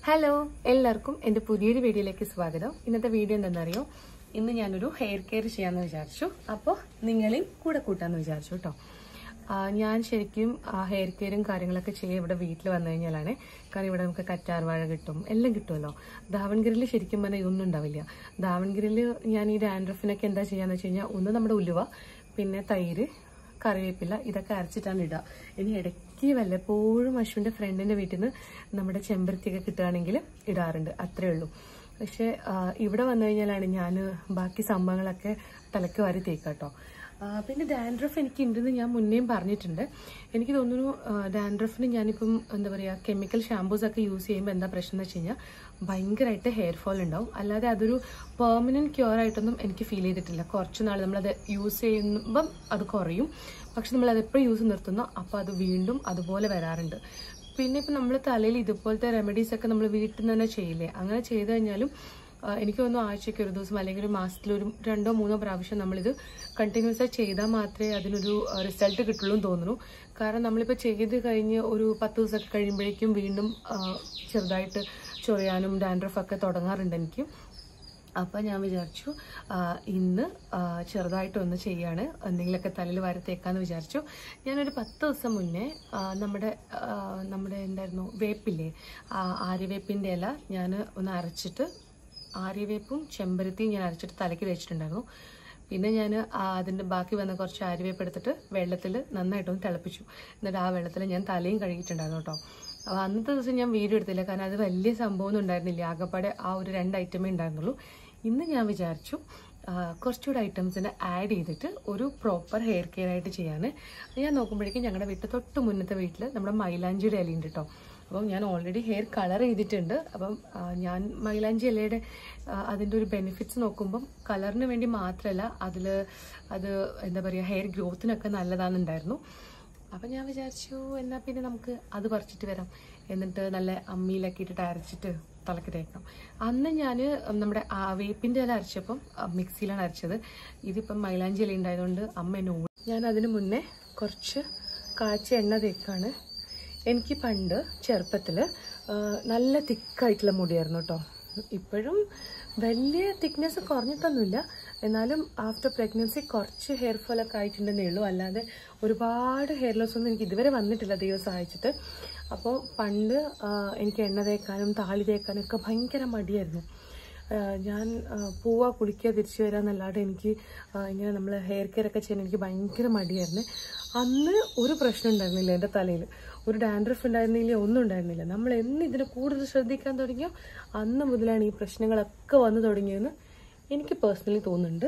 Hello എല്ലാവർക്കും എൻ്റെ പുതിയൊരു വീഡിയോയിലേക്ക് സ്വാഗതം ഇന്നത്തെ വീഡിയോ എന്താണെന്നറിയോ ഇന്ന് ഞാനൊരു ഹെയർ കെയർ ചെയ്യാമെന്ന് വിചാരിച്ചു അപ്പോൾ നിങ്ങളെയും കൂടെ കൂട്ടാമെന്ന് വിചാരിച്ചു കേട്ടോ ആ, ഞാൻ ശരിക്കും ആ ഹെയർ കെയറും കാര്യങ്ങളൊക്കെ ചെയ്യാൻ ഇവിടെ വീട്ടിൽ വന്നു കഴിഞ്ഞാലാണ് കാരണം ഇവിടെ നമുക്ക് കറ്റാർ വാഴ കിട്ടും എല്ലാം കിട്ടുമല്ലോ ദാവൺഗിരിൽ ശരിക്കും പറഞ്ഞാൽ ഇതൊന്നും ഉണ്ടാവില്ല ദാവൺഗിരിൽ ഞാൻ ഈ ഡാൻഡ്രഫിനൊക്കെ എന്താ ചെയ്യാന്ന് വെച്ച് കഴിഞ്ഞാൽ ഒന്ന് നമ്മുടെ ഉലുവ പിന്നെ തൈര് കറിവേപ്പില ഇതൊക്കെ അരച്ചിട്ടാണ് ഇടുക ഇനി ഇടയ്ക്ക് വല്ലപ്പോഴും അശ്വിൻ്റെ ഫ്രണ്ടിൻ്റെ വീട്ടിൽ നിന്ന് നമ്മുടെ ചെമ്പരത്തിയൊക്കെ കിട്ടുകയാണെങ്കിൽ ഇടാറുണ്ട് അത്രേ ഉള്ളൂ പക്ഷേ ആ, ഇവിടെ വന്നു കഴിഞ്ഞാലാണ് ഞാൻ ബാക്കി സംഭവങ്ങളൊക്കെ തലയ്ക്ക് വാരി തേക്കുക കേട്ടോ ആ, പിന്നെ ഡാൻഡ്രഫ് എനിക്ക് ഉണ്ടെന്ന് ഞാൻ മുന്നേയും പറഞ്ഞിട്ടുണ്ട് എനിക്ക് തോന്നുന്നു ഡാൻഡ്രഫിന് ഞാനിപ്പം എന്താ പറയുക കെമിക്കൽ ഷാമ്പൂസ് ഒക്കെ യൂസ് ചെയ്യുമ്പോൾ എന്താ പ്രശ്നം എന്ന് വെച്ച് കഴിഞ്ഞാൽ ഭയങ്കരമായിട്ട് ഹെയർ ഫോൾ ഉണ്ടാവും അല്ലാതെ അതൊരു പെർമനന്റ് ക്യൂർ ആയിട്ടൊന്നും എനിക്ക് ഫീൽ ചെയ്തിട്ടില്ല കുറച്ച് നാൾ നമ്മളത് യൂസ് ചെയ്യുമ്പം അത് കുറയും പക്ഷെ നമ്മൾ അത് എപ്പോഴും യൂസ് നിർത്തുന്നോ അപ്പോൾ അത് വീണ്ടും അതുപോലെ വരാറുണ്ട് പിന്നെ ഇപ്പം നമ്മൾ തലയിൽ ഇതുപോലത്തെ റെമഡീസ് ഒക്കെ നമ്മൾ വീട്ടിൽ നിന്ന് തന്നെ ചെയ്യില്ലേ അങ്ങനെ ചെയ്ത് കഴിഞ്ഞാലും ആ, എനിക്ക് തോന്നുന്നു ആഴ്ചയ്ക്ക് ഒരു ദിവസം അല്ലെങ്കിൽ ഒരു മാസത്തിൽ ഒരു രണ്ടോ മൂന്നോ പ്രാവശ്യം നമ്മളിത് കണ്ടിന്യൂസ് ആയി ചെയ്താൽ മാത്രമേ അതിനൊരു റിസൾട്ട് കിട്ടുള്ളൂ എന്ന് തോന്നുന്നു കാരണം നമ്മളിപ്പോൾ ചെയ്ത് കഴിഞ്ഞ് ഒരു പത്ത് ദിവസമൊക്കെ കഴിയുമ്പോഴേക്കും വീണ്ടും ആ, ചെറുതായിട്ട് ചൊറിയാനും ഡാൻഡ്രഫ് ഒക്കെ തുടങ്ങാറുണ്ട് എനിക്ക് അപ്പം ഞാൻ വിചാരിച്ചു ആ, ഇന്ന് ആ, ചെറുതായിട്ടൊന്ന് ചെയ്യാണ് എന്തെങ്കിലുമൊക്കെ തലയിൽ വാരി തേക്കാന്ന് വിചാരിച്ചു ഞാനൊരു പത്ത് ദിവസം മുന്നേ ആ, നമ്മുടെ ആ, നമ്മുടെ എന്തായിരുന്നു വേപ്പില്ലേ ആ, ആര്യവേപ്പിൻ്റെ ഇല ഞാൻ ഒന്ന് അരച്ചിട്ട് ആര്യവേപ്പും ചെമ്പരത്തിയും ഞാൻ അരച്ചിട്ട് തലയ്ക്ക് തേച്ചിട്ടുണ്ടായിരുന്നു പിന്നെ ഞാൻ അതിൻ്റെ ബാക്കി വന്ന കുറച്ച് ആര്യവേപ്പ് എടുത്തിട്ട് വെള്ളത്തിൽ നന്നായിട്ടൊന്ന് തിളപ്പിച്ചു എന്നിട്ട് ആ വെള്ളത്തിൽ ഞാൻ തലയും കഴുകിയിട്ടുണ്ടായിരുന്നു കേട്ടോ അപ്പോൾ അന്നത്തെ ദിവസം ഞാൻ വീഡിയോ എടുത്തില്ല കാരണം അത് വലിയ സംഭവമൊന്നും ഉണ്ടായിരുന്നില്ല ആകപ്പാടെ ആ ഒരു രണ്ട് ഐറ്റമേ ഉണ്ടായിരുന്നുള്ളൂ ഇന്ന് ഞാൻ വിചാരിച്ചു ആ, കുറച്ചുകൂടെ ഐറ്റംസിനെ ആഡ് ചെയ്തിട്ട് ഒരു പ്രോപ്പർ ഹെയർ കെയർ ആയിട്ട് ചെയ്യാൻ ഞാൻ നോക്കുമ്പോഴേക്കും ഞങ്ങളുടെ വീട്ടിൽ തൊട്ട് മുന്നത്തെ വീട്ടിൽ നമ്മുടെ മൈലാഞ്ചിയുടെ ഇലയുണ്ട് കേട്ടോ അപ്പം ഞാൻ ഓൾറെഡി ഹെയർ കളർ ചെയ്തിട്ടുണ്ട് അപ്പം ആ, ഞാൻ മൈലാഞ്ചി ഇലയുടെ ആ, അതിൻ്റെ ഒരു ബെനിഫിറ്റ്സ് നോക്കുമ്പം കളറിന് വേണ്ടി മാത്രമല്ല അതിൽ അത് എന്താ പറയുക ഹെയർ ഗ്രോത്തിനൊക്കെ നല്ലതാണെന്നുണ്ടായിരുന്നു അപ്പം ഞാൻ വിചാരിച്ചു എന്നാൽ പിന്നെ നമുക്ക് അത് പറിച്ചിട്ട് വരാം എന്നിട്ട് നല്ല അമ്മിയിലൊക്കെ ഇട്ടിട്ട് അരച്ചിട്ട് തലക്ക് തേക്കാം അന്ന് ഞാൻ നമ്മുടെ ആ വേപ്പിൻ്റെ ഇല അരച്ചപ്പം ആ, മിക്സിയിലാണ് അരച്ചത് ഇതിപ്പം മൈലാഞ്ചി ഇല ഉണ്ടായതുകൊണ്ട് അമ്മ എന്നെ ഓടി ഞാൻ അതിന് മുന്നേ കുറച്ച് കാച്ച എണ്ണ തേക്കാണ് എനിക്ക് പണ്ട് ചെറുപ്പത്തിൽ നല്ല തിക്കായിട്ടുള്ള മുടിയായിരുന്നു കേട്ടോ ഇപ്പോഴും വലിയ തിക്നെസ് കുറഞ്ഞിട്ടൊന്നുമില്ല എന്നാലും ആഫ്റ്റർ പ്രഗ്നൻസി കുറച്ച് ഹെയർ ഫോൾ ഒക്കെ ആയിട്ടുണ്ടെന്നേ ഉള്ളൂ അല്ലാതെ ഒരുപാട് ഹെയർ ലോസ് ഒന്നും എനിക്ക് ഇതുവരെ വന്നിട്ടില്ല ദൈവം സഹായിച്ചിട്ട് അപ്പോൾ പണ്ട് ആ, എനിക്ക് എണ്ണ തേക്കാനും താളി തേക്കാനും ഒക്കെ ഭയങ്കര മടിയായിരുന്നു ആ, ഞാൻ ആ, പോവാ കുളിക്കുക തിരിച്ചു വരാന്നല്ലാതെ എനിക്ക് ആ, ഇങ്ങനെ നമ്മൾ ഹെയർ കെയർ ഒക്കെ ചെയ്യാൻ എനിക്ക് ഭയങ്കര മടിയായിരുന്നു അന്ന് ഒരു പ്രശ്നം ഉണ്ടായിരുന്നില്ല എൻ്റെ തലയിൽ ഒരു ഡാൻഡ്രഫ് ഉണ്ടായിരുന്നില്ല ഒന്നും ഉണ്ടായിരുന്നില്ല നമ്മൾ എന്ന് ഇതിനെ കൂടുതൽ ശ്രദ്ധിക്കാൻ തുടങ്ങിയോ അന്ന് മുതലാണ് ഈ പ്രശ്നങ്ങളൊക്കെ വന്നു തുടങ്ങിയെന്ന് എനിക്ക് പേഴ്സണലി തോന്നുന്നുണ്ട്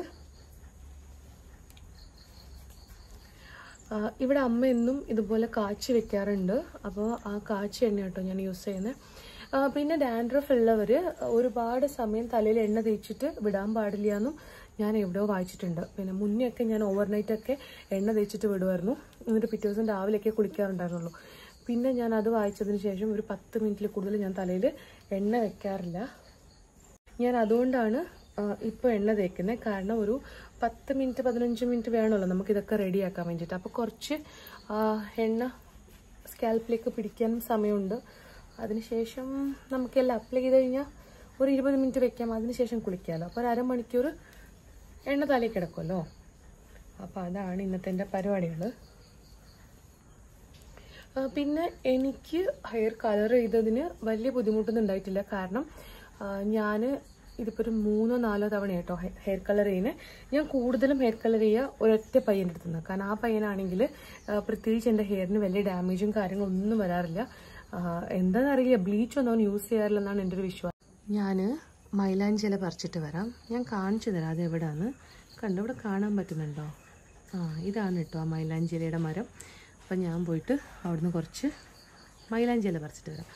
ആ, ഇവിടെ അമ്മ എന്നും ഇതുപോലെ കാച്ചി വെക്കാറുണ്ട് അപ്പോൾ ആ കാച്ചി എണ്ണ കേട്ടോ ഞാൻ യൂസ് ചെയ്യുന്നത് പിന്നെ ഡാൻഡ്രഫ് ഉള്ളവർ ഒരുപാട് സമയം തലയിൽ എണ്ണ തേച്ചിട്ട് വിടാൻ പാടില്ല എന്നും ഞാൻ എവിടെയോ വായിച്ചിട്ടുണ്ട് പിന്നെ മുന്നേ ഒക്കെ ഞാൻ ഓവർനൈറ്റ് ഒക്കെ എണ്ണ തേച്ചിട്ട് വിടുമായിരുന്നു എന്നിട്ട് പിറ്റേ ദിവസം രാവിലെയൊക്കെ കുളിക്കാറുണ്ടായിരുന്നുള്ളൂ പിന്നെ ഞാൻ അത് വായിച്ചതിന് ശേഷം ഒരു പത്ത് മിനിറ്റിൽ കൂടുതൽ ഞാൻ തലയിൽ എണ്ണ വെക്കാറില്ല ഞാൻ അതുകൊണ്ടാണ് ഇപ്പോൾ എണ്ണ തേക്കുന്നത് കാരണം ഒരു പത്ത് മിനിറ്റ് പതിനഞ്ച് മിനിറ്റ് വേണമല്ലോ നമുക്കിതൊക്കെ റെഡിയാക്കാൻ വേണ്ടിയിട്ട് അപ്പോൾ കുറച്ച് ആ, എണ്ണ സ്കാൽപ്പിലേക്ക് പിടിക്കാനും സമയമുണ്ട് അതിനുശേഷം നമുക്കെല്ലാം അപ്ലൈ ചെയ്ത് കഴിഞ്ഞാൽ ഒരു ഇരുപത് മിനിറ്റ് വെക്കാം അതിനുശേഷം കുളിക്കാമല്ലോ അപ്പോൾ ഒരു അരമണിക്കൂർ എണ്ണ തലയിൽ കിടക്കുമല്ലോ അപ്പോൾ അതാണ് ഇന്നത്തെ എൻ്റെ പരിപാടികൾ ആ, പിന്നെ എനിക്ക് ഹെയർ കളർ ചെയ്തതിന് വലിയ ബുദ്ധിമുട്ടൊന്നും ഉണ്ടായിട്ടില്ല കാരണം ഞാൻ ഇതിപ്പോൾ ഒരു മൂന്നോ നാലോ തവണ കേട്ടോ ഹെയർ കളർ ചെയ്യുന്നത് ഞാൻ കൂടുതലും ഹെയർ കളർ ചെയ്യുക ഒരൊറ്റ പയ്യൻ്റെ അടുത്ത് നിന്ന് കാരണം ആ പയ്യനാണെങ്കിൽ ആ, പ്രത്യേകിച്ച് എൻ്റെ ഹെയറിന് വലിയ ഡാമേജും കാര്യങ്ങളും ഒന്നും വരാറില്ല ആ, എന്താണെന്നറിയില്ല ബ്ലീച്ച് ഒന്നും അവൻ യൂസ് ചെയ്യാറില്ലെന്നാണ് എൻ്റെ ഒരു വിശ്വാസം ഞാൻ മൈലാഞ്ചി ഇല പറിച്ചിട്ട് വരാം ഞാൻ കാണിച്ചു തരാം അത് എവിടെയാണ് കണ്ടോ ഇവിടെ കാണാൻ പറ്റുന്നുണ്ടോ ആ ഇതാണ് കേട്ടോ ആ മൈലാഞ്ചി ഇലയുടെ മരം അപ്പം ഞാൻ പോയിട്ട് അവിടുന്ന് കുറച്ച് മൈലാഞ്ചി ഇല പറിച്ചിട്ട് വരാം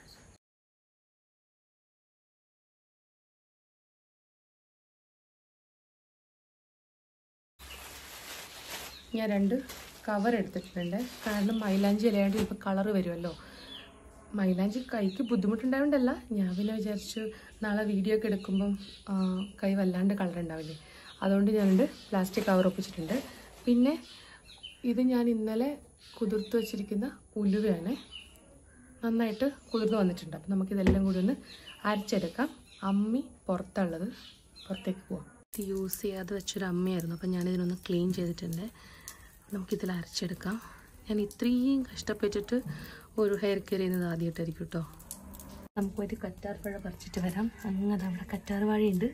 ഞാൻ രണ്ട് കവർ എടുത്തിട്ടുണ്ട് കാരണം മൈലാഞ്ചി ഇലയാണ്ട് ഇപ്പോൾ കളറ് വരുമല്ലോ മൈലാഞ്ചി കൈക്ക് ബുദ്ധിമുട്ടുണ്ടായോണ്ടല്ല ഞാൻ പിന്നെ വിചാരിച്ചു നാളെ വീഡിയോ ഒക്കെ എടുക്കുമ്പം ആ, കൈ വല്ലാണ്ട് കളർ ഉണ്ടാവില്ലേ അതുകൊണ്ട് ഞാനുണ്ട് പ്ലാസ്റ്റിക് കവർ ഒപ്പിച്ചിട്ടുണ്ട് പിന്നെ ഇത് ഞാൻ ഇന്നലെ കുതിർത്ത് വെച്ചിരിക്കുന്ന ഉലുവയാണ് നന്നായിട്ട് കുതിർന്ന് വന്നിട്ടുണ്ട് അപ്പം നമുക്കിതെല്ലാം കൂടി ഒന്ന് അരച്ചെടുക്കാം അമ്മി പുറത്തുള്ളത് പുറത്തേക്ക് പോവാം ഇത് യൂസ് ചെയ്യാതെ വെച്ചൊരു അമ്മയായിരുന്നു അപ്പം ഞാനിതിനൊന്ന് ക്ലീൻ ചെയ്തിട്ടുണ്ട് നമുക്കിതിൽ അരച്ചെടുക്കാം ഞാൻ ഇത്രയും കഷ്ടപ്പെട്ടിട്ട് ഒരു ഹെയർ കെയർ ചെയ്യുന്നത് ആദ്യമായിട്ടായിരിക്കും കേട്ടോ നമുക്ക് ഒരു കറ്റാർ പഴ പറിച്ചിട്ട് വരാം അങ്ങനെ നമ്മുടെ കറ്റാർ വാഴയുണ്ട്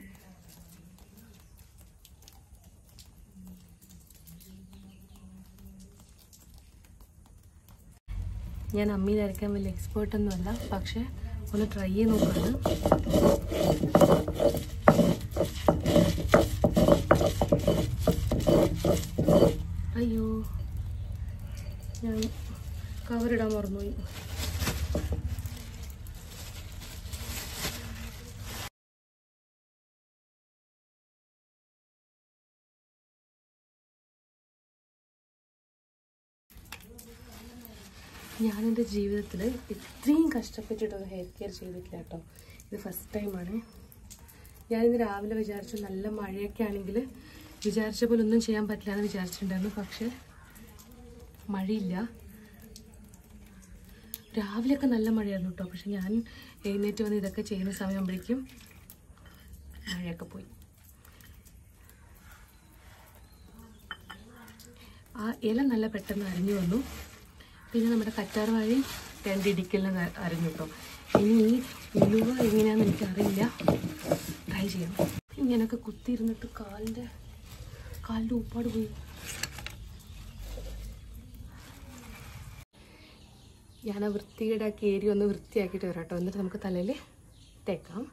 ഞാൻ അമ്മിയിൽ അരയ്ക്കാൻ വലിയ എക്സ്പേർട്ട് ഒന്നുമല്ല പക്ഷെ ഒന്ന് ട്രൈ ചെയ്ത് നോക്കാണ് അയ്യോ ഞാൻ കവറിടാൻ മറന്നുപോയി ഞാൻ എൻ്റെ ജീവിതത്തിൽ ഇത്രയും കഷ്ടപ്പെട്ടിട്ടൊരു ഹെയർ കെയർ ചെയ്തിട്ടില്ല കേട്ടോ ഇത് ഫസ്റ്റ് ടൈമാണ് ഞാനിന്ന് രാവിലെ വിചാരിച്ചു നല്ല മഴയൊക്കെ ആണെങ്കിൽ വിചാരിച്ച പോലെ ഒന്നും ചെയ്യാൻ പറ്റില്ല എന്ന് വിചാരിച്ചിട്ടുണ്ടായിരുന്നു പക്ഷേ മഴയില്ല രാവിലെയൊക്കെ നല്ല മഴയായിരുന്നു കേട്ടോ പക്ഷെ ഞാൻ എഴുന്നേറ്റ് വന്ന് ഇതൊക്കെ ചെയ്യുന്ന സമയമാകുമ്പോഴേക്കും മഴയൊക്കെ പോയി ആ ഇല നല്ല പെട്ടെന്ന് അരിഞ്ഞു വന്നു പിന്നെ നമ്മുടെ കറ്റാർ വാഴി രണ്ടിടിക്കലിന് അരിഞ്ഞു കേട്ടോ ഇനി ഈ ഉലുവ എങ്ങനെയാണെന്ന് എനിക്കറിയില്ല ട്രൈ ചെയ്യണം ഇങ്ങനെയൊക്കെ കുത്തിയിരുന്നിട്ട് കാലിൻ്റെ കാലിൻ്റെ ഉപ്പാട് പോയി ഞാൻ ആ വൃത്തികേടാക്കി ഏരി ഒന്ന് വൃത്തിയാക്കിയിട്ട് വരാം കേട്ടോ എന്നിട്ട് നമുക്ക് തലയിൽ തേക്കാം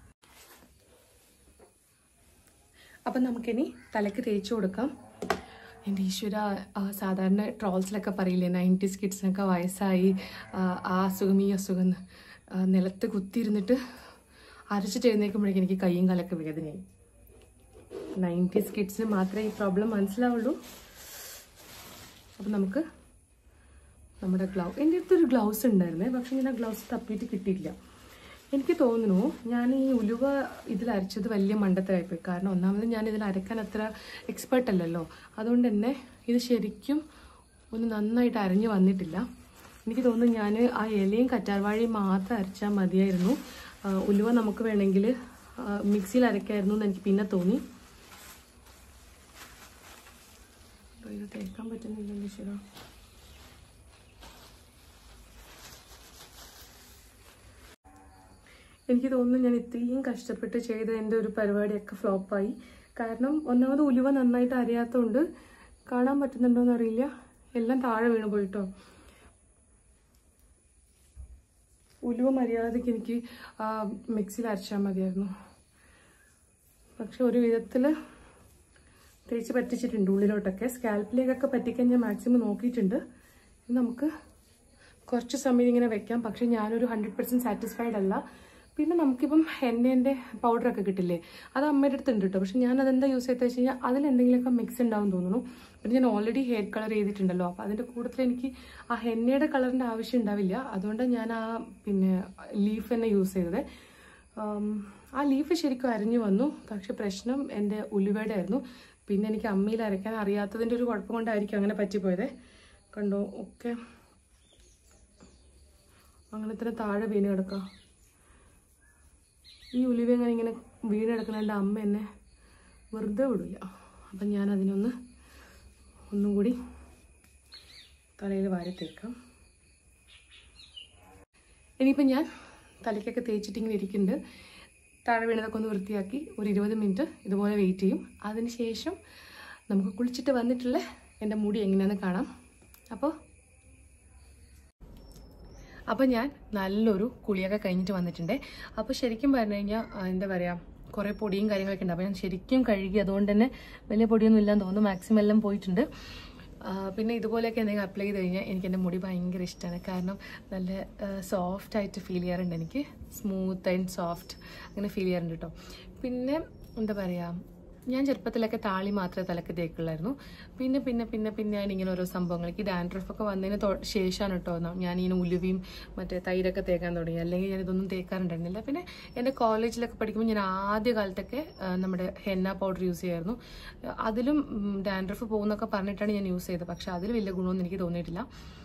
അപ്പം നമുക്കിനി തലയ്ക്ക് തേച്ച് കൊടുക്കാം എൻ്റെ ഈശ്വര ആ, സാധാരണ ട്രോൾസിലൊക്കെ പറയില്ലേ നയൻറ്റീസ് കിഡ്സിനൊക്കെ വയസ്സായി ആ, ആ അസുഖം ഈ അസുഖം എന്ന്. ആ, നിലത്ത് കുത്തിയിരുന്നിട്ട് അരച്ചിട്ട് എഴുന്നേൽക്കുമ്പോഴേക്കും എനിക്ക് കൈയും കാലൊക്കെ വേദനയായി നയൻറ്റീസ് കിഡ്സിന് മാത്രമേ ഈ പ്രോബ്ലം മനസ്സിലാവുള്ളൂ അപ്പം നമുക്ക് നമ്മുടെ ഗ്ലൗ എൻ്റെ അടുത്തൊരു ഗ്ലൗസ് ഉണ്ടായിരുന്നേ പക്ഷെ ഞാൻ ആ ഗ്ലൗസ് തപ്പിയിട്ട് കിട്ടിയില്ല എനിക്ക് തോന്നുന്നു ഞാൻ ഈ ഉലുവ ഇതിൽ അരച്ചത് വലിയ മണ്ടത്തരായിപ്പോയി കാരണം ഒന്നാമത് ഞാൻ ഇതിൽ അരക്കാൻ അത്ര എക്സ്പേർട്ട് അല്ലല്ലോ അതുകൊണ്ട് തന്നെ ഇത് ശരിക്കും ഒന്ന് നന്നായിട്ട് അരഞ്ഞു വന്നിട്ടില്ല എനിക്ക് തോന്നുന്നു ഞാൻ ആ ഇലയും കറ്റാർവാഴയും മാത്രം അരച്ചാൽ മതിയായിരുന്നു ആ, ഉലുവ നമുക്ക് വേണമെങ്കിൽ മിക്സിയിൽ അരക്കായിരുന്നു എന്ന് എനിക്ക് പിന്നെ തോന്നി അപ്പോൾ ഇത് തേക്കാൻ പറ്റുന്നില്ലല്ലോ ശരി എനിക്ക് തോന്നുന്നു ഞാൻ ഇത്രയും കഷ്ടപ്പെട്ട് ചെയ്ത എൻ്റെ ഒരു പരിപാടിയൊക്കെ ഫ്ലോപ്പായി കാരണം ഒന്നാമത് ഉലുവ നന്നായിട്ട് അറിയാത്തതുകൊണ്ട് കാണാൻ പറ്റുന്നുണ്ടോയെന്ന് അറിയില്ല എല്ലാം താഴെ വീണ് പോയിട്ടോ ഉലുവ മര്യാദയ്ക്ക് എനിക്ക് ആ, മിക്സിയിൽ അരച്ചാൽ മതിയായിരുന്നു പക്ഷെ ഒരു വിധത്തിൽ തേച്ച് പറ്റിച്ചിട്ടുണ്ട് ഉള്ളിലോട്ടൊക്കെ സ്കാൽപ്പിലേക്കൊക്കെ പറ്റിക്കാൻ ഞാൻ മാക്സിമം നോക്കിയിട്ടുണ്ട് ഇനി നമുക്ക് കുറച്ച് സമയം ഇങ്ങനെ വെക്കാം പക്ഷെ ഞാനൊരു ഹൺഡ്രഡ് പെർസെൻറ്റ് സാറ്റിസ്ഫൈഡ് അല്ല പിന്നെ നമുക്കിപ്പം എണ്ണേൻ്റെ പൗഡറൊക്കെ കിട്ടില്ലേ അത് അമ്മയുടെ അടുത്ത് ഉണ്ട് കേട്ടോ പക്ഷെ ഞാൻ അതെന്താ യൂസ് ചെയ്തെന്ന് വെച്ച് കഴിഞ്ഞാൽ അതിൽ എന്തെങ്കിലുമൊക്കെ മിക്സ് ഉണ്ടാവും തോന്നുന്നു പിന്നെ ഞാൻ ഓൾറെഡി ഹെയർ കളർ ചെയ്തിട്ടുണ്ടല്ലോ അപ്പോൾ അതിൻ്റെ കൂട്ടത്തിൽ എനിക്ക് ആ എണ്ണയുടെ കളറിൻ്റെ ആവശ്യം ഉണ്ടാവില്ല അതുകൊണ്ട് ഞാൻ ആ പിന്നെ ലീഫ് തന്നെ യൂസ് ചെയ്തത് ആം, ആ ലീഫ് ശരിക്കും അരിഞ്ഞു വന്നു പക്ഷെ പ്രശ്നം എൻ്റെ ഉലുവയുടെ ആയിരുന്നു പിന്നെ എനിക്ക് അമ്മിയിൽ അരയ്ക്കാൻ അറിയാത്തതിൻ്റെ ഒരു കുഴപ്പം കൊണ്ടായിരിക്കും അങ്ങനെ പറ്റിപ്പോയത് കണ്ടോ ഒക്കെ അങ്ങനെ തന്നെ താഴെ വീണ് കിടക്കാം ഈ ഉലുവ അങ്ങനെ ഇങ്ങനെ വീണ് കിടക്കുന്ന എൻ്റെ അമ്മ എന്നെ വെറുതെ വിടില്ല അപ്പം ഞാൻ അതിനൊന്ന് ഒന്നും കൂടി തലയിൽ വാരി തേക്കാം ഇനിയിപ്പം ഞാൻ തലയ്ക്കൊക്കെ തേച്ചിട്ട് ഇങ്ങനെ ഇരിക്കുന്നുണ്ട് താഴെ വീണതൊക്കെ ഒന്ന് വൃത്തിയാക്കി ഒരു ഇരുപത് മിനിറ്റ് ഇതുപോലെ വെയിറ്റ് ചെയ്യും അതിന് ശേഷം നമുക്ക് കുളിച്ചിട്ട് വന്നിട്ടുള്ള എൻ്റെ മുടി എങ്ങനെയാണെന്ന് കാണാം അപ്പോൾ അപ്പോൾ ഞാൻ നല്ലൊരു കുളിയൊക്കെ കഴിഞ്ഞിട്ട് വന്നിട്ടുണ്ട് അപ്പോൾ ശരിക്കും പറഞ്ഞു കഴിഞ്ഞാൽ ആ, എന്താ പറയുക കുറേ പൊടിയും കാര്യങ്ങളൊക്കെ ഉണ്ട് അപ്പോൾ ഞാൻ ശരിക്കും കഴുകി അതുകൊണ്ട് തന്നെ വലിയ പൊടിയൊന്നും ഇല്ലാന്ന് തോന്നുന്നു മാക്സിമം എല്ലാം പോയിട്ടുണ്ട് ആ, പിന്നെ ഇതുപോലെയൊക്കെ എന്തെങ്കിലും അപ്ലൈ ചെയ്ത് കഴിഞ്ഞാൽ എനിക്ക് എൻ്റെ മുടി ഭയങ്കര ഇഷ്ടമാണ് കാരണം നല്ല സോഫ്റ്റ് ആയിട്ട് ഫീൽ ചെയ്യാറുണ്ട് എനിക്ക് സ്മൂത്ത് ആൻഡ് സോഫ്റ്റ് അങ്ങനെ ഫീൽ ചെയ്യാറുണ്ട് കേട്ടോ പിന്നെ എന്താ പറയുക ഞാൻ ചെറുപ്പത്തിലൊക്കെ താളി മാത്രമേ തലക്ക് തേക്കുള്ളായിരുന്നു പിന്നെ പിന്നെ പിന്നെ പിന്നെയാണ് ഇങ്ങനെ ഓരോ സംഭവങ്ങൾക്ക് ഈ ഡാൻഡ്രഫ് ഒക്കെ വന്നതിന് തൊ- ശേഷമാണ് കേട്ടോ ന- ഞാൻ ഇങ്ങനെ ഉലുവയും മറ്റേ തൈരൊക്കെ തേക്കാൻ തുടങ്ങി അല്ലെങ്കിൽ ഞാൻ ഇതൊന്നും തേക്കാറുണ്ടായിരുന്നില്ല പിന്നെ എൻ്റെ കോളേജിലൊക്കെ പഠിക്കുമ്പോൾ ഞാൻ ആദ്യ കാലത്തൊക്കെ ആ, നമ്മുടെ ഹെന്ന പൗഡർ യൂസ് ചെയ്യായിരുന്നു അതിലും ഡാൻഡ്രഫ് പോകുന്നൊക്കെ പറഞ്ഞിട്ടാണ് ഞാൻ യൂസ് ചെയ്തത് പക്ഷെ അതിൽ വലിയ ഗുണമൊന്നും എനിക്ക് തോന്നിയിട്ടില്ല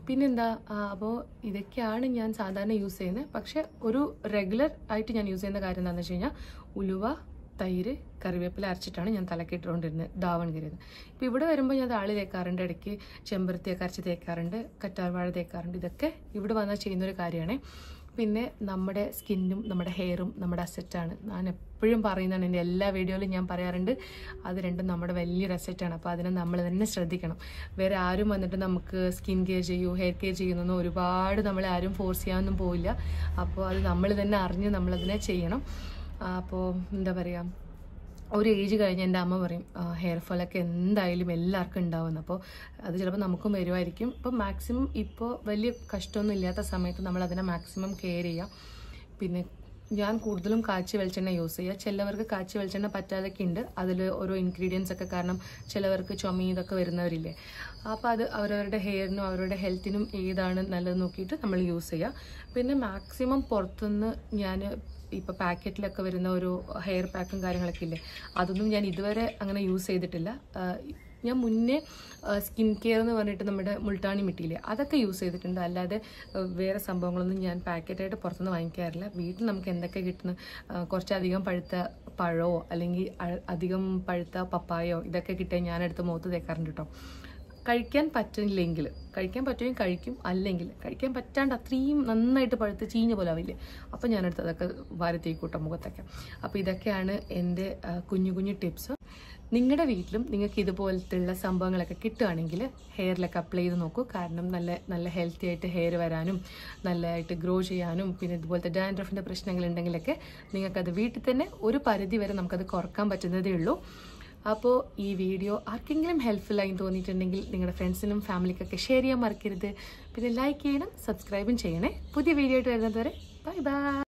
പിന്നെന്താ അപ്പോൾ ഇതൊക്കെയാണ് ഞാൻ സാധാരണ യൂസ് ചെയ്യുന്നത് പക്ഷെ ഒരു റെഗുലർ ആയിട്ട് ഞാൻ യൂസ് ചെയ്യുന്ന കാര്യം എന്താണെന്ന് വെച്ച് കഴിഞ്ഞാൽ ഉലുവ തൈര് കറിവേപ്പില അരച്ചിട്ടാണ് ഞാൻ തലക്കിട്ടുകൊണ്ടിരുന്നത് ദാവൺഗിരിയിൽ ഇപ്പോൾ ഇവിടെ വരുമ്പോൾ ഞാൻ താളി തേക്കാറുണ്ട് ഇടയ്ക്ക് ചെമ്പരത്തിയൊക്കെ അരച്ച് തേക്കാറുണ്ട് കറ്റാർവാഴ തേക്കാറുണ്ട് ഇതൊക്കെ ഇവിടെ വന്നാൽ ചെയ്യുന്നൊരു കാര്യമാണ് പിന്നെ നമ്മുടെ സ്കിന്നും നമ്മുടെ ഹെയറും നമ്മുടെ അസറ്റാണ് ഞാൻ എപ്പോഴും പറയുന്നതാണ് എൻ്റെ എല്ലാ വീഡിയോയിലും ഞാൻ പറയാറുണ്ട് അത് രണ്ടും നമ്മുടെ വലിയൊരു അസറ്റാണ് അപ്പോൾ അതിനെ നമ്മൾ തന്നെ ശ്രദ്ധിക്കണം വേറെ ആരും വന്നിട്ട് നമുക്ക് സ്കിൻ കെയർ ചെയ്യൂ ഹെയർ കെയർ ചെയ്യുന്നൊന്നും ഒരുപാട് നമ്മളെ ആരും ഫോഴ്സ് ചെയ്യാനൊന്നും പോവില്ല അപ്പോൾ അത് നമ്മൾ തന്നെ അറിഞ്ഞ് നമ്മളതിനെ ചെയ്യണം അപ്പോൾ എന്താ പറയുക ഒരു ഏജ് കഴിഞ്ഞ് എൻ്റെ അമ്മ പറയും ഹെയർ ഫോളൊക്കെ എന്തായാലും എല്ലാവർക്കും ഉണ്ടാവുമെന്ന് അപ്പോൾ അത് ചിലപ്പോൾ നമുക്കും വരുമായിരിക്കും അപ്പോൾ മാക്സിമം ഇപ്പോൾ വലിയ കഷ്ടമൊന്നും ഇല്ലാത്ത സമയത്ത് നമ്മൾ അതിനെ മാക്സിമം കെയർ ചെയ്യുക പിന്നെ ഞാൻ കൂടുതലും കാച്ചി വെളിച്ചെണ്ണ യൂസ് ചെയ്യുക ചിലവർക്ക് കാച്ചി വെളിച്ചെണ്ണ പറ്റാതൊക്കെ ഉണ്ട് അതിൽ ഓരോ ഇൻഗ്രീഡിയൻസ് ഒക്കെ കാരണം ചിലവർക്ക് ചുമ ഇതൊക്കെ വരുന്നവരില്ലേ അപ്പോൾ അത് അവരവരുടെ ഹെയറിനും അവരുടെ ഹെൽത്തിനും ഏതാണ് നല്ലത് നോക്കിയിട്ട് നമ്മൾ യൂസ് ചെയ്യുക പിന്നെ മാക്സിമം പുറത്തുനിന്ന് ഞാൻ ഇപ്പോൾ പാക്കറ്റിലൊക്കെ വരുന്ന ഒരു ഹെയർ പാക്കും കാര്യങ്ങളൊക്കെ ഇല്ലേ അതൊന്നും ഞാൻ ഇതുവരെ അങ്ങനെ യൂസ് ചെയ്തിട്ടില്ല ആ, ഞാൻ മുന്നേ സ്കിൻ കെയർ എന്ന് പറഞ്ഞിട്ട് നമ്മുടെ മുൾട്ടാണി മിട്ടിയില്ലേ അതൊക്കെ യൂസ് ചെയ്തിട്ടുണ്ട് അല്ലാതെ ആ, വേറെ സംഭവങ്ങളൊന്നും ഞാൻ പാക്കറ്റായിട്ട് പുറത്തുനിന്ന് വാങ്ങിക്കാറില്ല വീട്ടിൽ നമുക്ക് എന്തൊക്കെ കിട്ടുന്ന ആ, കുറച്ചധികം പഴുത്ത പഴമോ അല്ലെങ്കിൽ അ- അധികം പഴുത്ത പപ്പായോ ഇതൊക്കെ കിട്ടിയാൽ ഞാനെടുത്ത് മുഖത്ത് തേക്കാറുണ്ട് കേട്ടോ കഴിക്കാൻ പറ്റില്ലെങ്കിൽ കഴിക്കാൻ പറ്റുമെങ്കിൽ കഴിക്കും അല്ലെങ്കിൽ കഴിക്കാൻ പറ്റാണ്ട് അത്രയും നന്നായിട്ട് പഴുത്ത് ചീഞ്ഞ പോലെ ആവില്ലേ അപ്പം ഞാനെടുത്ത് അതൊക്കെ വാരത്തേക്കൂട്ടം മുഖത്തൊക്കെ അപ്പോൾ ഇതൊക്കെയാണ് എൻ്റെ ആ, കുഞ്ഞു കുഞ്ഞു ടിപ്സ് നിങ്ങളുടെ വീട്ടിലും നിങ്ങൾക്ക് ഇതുപോലത്തുള്ള സംഭവങ്ങളൊക്കെ കിട്ടുകയാണെങ്കിൽ ഹെയറിലൊക്കെ അപ്ലൈ ചെയ്ത് നോക്കൂ കാരണം നല്ല നല്ല ഹെൽത്തി ആയിട്ട് ഹെയർ വരാനും നല്ലതായിട്ട് ഗ്രോ ചെയ്യാനും പിന്നെ ഇതുപോലത്തെ ഡാൻഡ്രഫിൻ്റെ പ്രശ്നങ്ങളുണ്ടെങ്കിലൊക്കെ നിങ്ങൾക്കത് വീട്ടിൽ തന്നെ ഒരു പരിധി വരെ നമുക്കത് കുറക്കാൻ പറ്റുന്നതേ ഉള്ളൂ അപ്പോൾ ഈ വീഡിയോ ആർക്കെങ്കിലും ഹെൽപ്ഫുൾ ആയി തോന്നിയിട്ടുണ്ടെങ്കിൽ നിങ്ങളുടെ ഫ്രണ്ട്സിനും ഫാമിലിക്കൊക്കെ ഷെയർ ചെയ്യാൻ മറക്കരുത് പിന്നെ ലൈക്ക് ചെയ്യണം സബ്സ്ക്രൈബും ചെയ്യണേ പുതിയ വീഡിയോ ആയിട്ട് വരുന്നത് വരെ ബൈ ബൈ